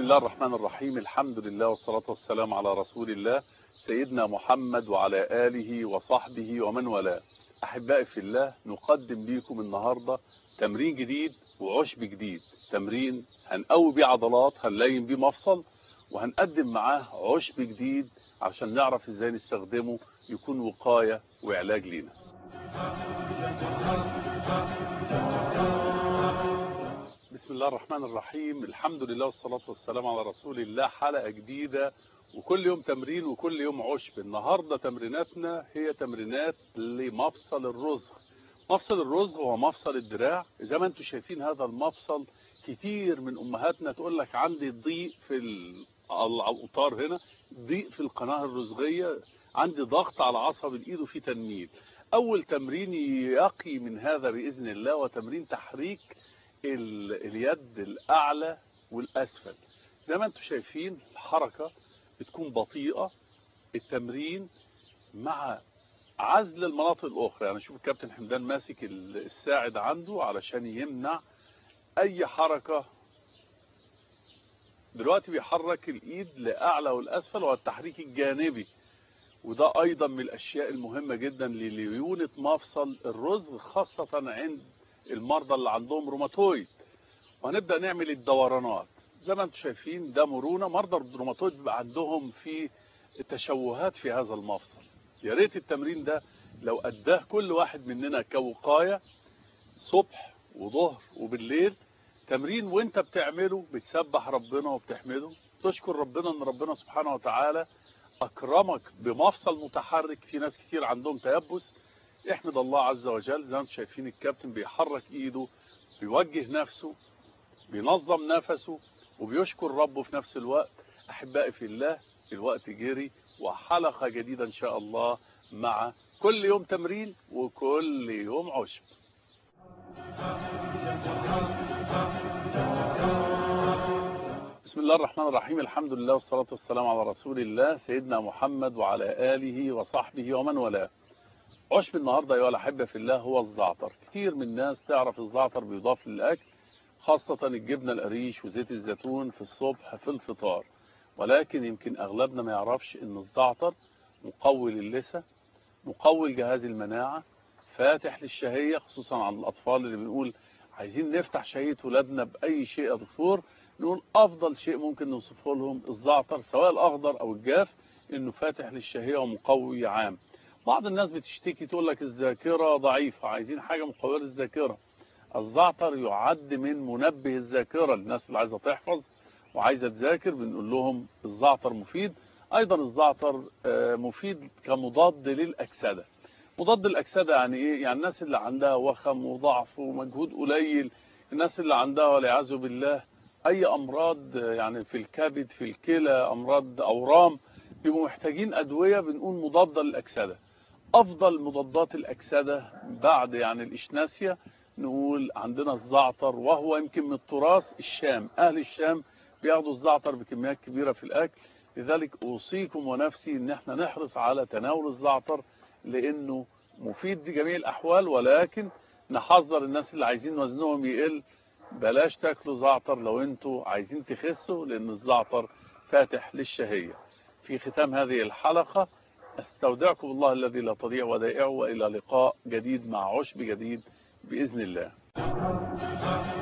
الله الرحمن الرحيم الحمد لله والصلاة والسلام على رسول الله سيدنا محمد وعلى آله وصحبه ومن والاه أحبائي في الله نقدم لكم النهاردة تمرين جديد وعشب جديد تمرين هنقوي بيه عضلات هنلاين بيه مفصل وهنقدم معاه عشب جديد عشان نعرف ازاي نستخدمه يكون وقاية وعلاج لينا بسم الله الرحمن الرحيم الحمد لله والصلاة والسلام على رسول الله حلقة جديدة وكل يوم تمرين وكل يوم عشب النهاردة تمريناتنا هي تمرينات لمفصل الرزق مفصل الرزق هو مفصل الدراع زي ما انتم شايفين هذا المفصل كتير من امهاتنا تقول لك عندي ضيق في الاوتار هنا ضيق في القناة الرزقية عندي ضغط على عصب الايد وفي تنميل اول تمرين يقي من هذا باذن الله وتمرين تحريك اليد الاعلى والاسفل زي ما انتم شايفين الحركة بتكون بطيئة التمرين مع عزل المناطق الاخرى يعني شوف الكابتن حمدان ماسك الساعد عنده علشان يمنع اي حركة دلوقتي بيحرك الايد لاعلى والاسفل والتحريك الجانبي وده ايضا من الاشياء المهمة جدا لليونة مفصل الرزق خاصة عند المرضى اللي عندهم روماتويد وهنبدأ نعمل الدورانات زي ما انتم شايفين ده مرونة مرضى الروماتويد بيبقى عندهم في تشوهات في هذا المفصل يا ريت التمرين ده لو أداه كل واحد مننا كوقاية صبح وظهر وبالليل تمرين وانت بتعمله بتسبح ربنا وبتحمده تشكر ربنا ان ربنا سبحانه وتعالى اكرمك بمفصل متحرك في ناس كتير عندهم تيبس احمد الله عز وجل زي ما انتم شايفين الكابتن بيحرك ايده بيوجه نفسه بينظم نفسه وبيشكر ربه في نفس الوقت احبائي في الله الوقت جري وحلقة جديدة ان شاء الله مع كل يوم تمرين وكل يوم عشب بسم الله الرحمن الرحيم الحمد لله والصلاة والسلام على رسول الله سيدنا محمد وعلى آله وصحبه ومن والاه عشب النهاردة أيها الأحبة في الله هو الزعتر كتير من الناس تعرف الزعتر بيضاف للأكل خاصة الجبنة القريش وزيت الزيتون في الصبح في الفطار ولكن يمكن أغلبنا ما يعرفش أن الزعتر مقوي للثة مقوي لجهاز المناعة فاتح للشهية خصوصا عن الأطفال اللي بنقول عايزين نفتح شهية ولادنا بأي شيء يا دكتور نقول أفضل شيء ممكن نوصفه لهم الزعتر سواء الأخضر أو الجاف إنه فاتح للشهية ومقوي عام بعض الناس بتشتكي تقول لك الذاكرة ضعيفة عايزين حاجة مقوية للذاكرة الزعتر يعد من منبه الذاكرة للناس اللي عايزة تحفظ وعايزة تذاكر بنقول لهم الزعتر مفيد ايضا الزعتر مفيد كمضاد للأكسدة مضاد الأكسدة يعني ايه يعني الناس اللي عندها وخم وضعف ومجهود قليل الناس اللي عندها والعياذ بالله اي امراض يعني في الكبد في الكلى امراض اورام بيبقوا محتاجين ادوية بنقول مضادة للأكسدة افضل مضادات الأكسدة بعد يعني الاشناسيا نقول عندنا الزعتر وهو يمكن من التراث الشام اهل الشام بياخدوا الزعتر بكميات كبيرة في الاكل لذلك اوصيكم ونفسي ان احنا نحرص على تناول الزعتر لانه مفيد لجميع الاحوال ولكن نحذر الناس اللي عايزين وزنهم يقل بلاش تاكلوا زعتر لو انتوا عايزين تخسوا لان الزعتر فاتح للشهية في ختام هذه الحلقة استودعكم الله الذي لا تضيع ودائعه والى لقاء جديد مع عشب جديد بإذن الله